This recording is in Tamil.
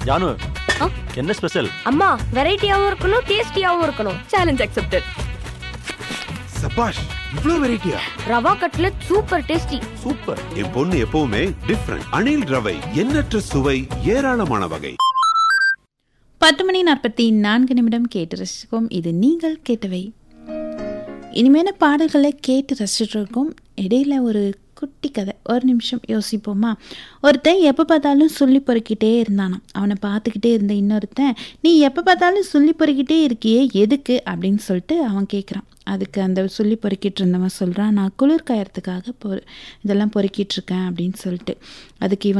ஜானு ஆ? என்ன ஸ்பெஷல் அம்மா வெரைட்டியாவும் இருக்கணும் டேஸ்டியாவும் இருக்கணும் சேலஞ்ச் அக்செப்டட் சபாஷ் இவ்ளோ வெரைட்டியா ரவா கட்லட் சூப்பர் டேஸ்டி சூப்பர் என் பொண்ணு எப்பவுமே டிஃப்ரெண்ட் அணில் ரவை எண்ணற்ற சுவை ஏராளமான வகை பத்து மணி நாற்பத்தி நான்கு நிமிடம் கேட்டு ரசிக்கும் இது நீங்கள் கேட்டவை இனிமேன பாடல்களை கேட்டு ரசிச்சுட்டு இருக்கோம் இடையில ஒரு குட்டி கதை ஒரு நிமிஷம் யோசிப்போமா ஒருத்தன் எப்போ பார்த்தாலும் சொல்லி பொறுக்கிட்டே இருந்தானாம் அவனை பார்த்துக்கிட்டே இருந்த இன்னொருத்தன் நீ எப்போ பார்த்தாலும் சொல்லி பொறுக்கிட்டே இருக்கியே எதுக்கு அப்படின்னு சொல்லிட்டு அவன் கேட்குறான் அதுக்கு அந்த சொல்லி பொறுக்கிட்டு இருந்தவன் சொல்கிறான் நான் குளிர் காயறதுக்காக பொறு இதெல்லாம் பொறுக்கிட்டு இருக்கேன் அப்படின்னு சொல்லிட்டு அதுக்கு இவன்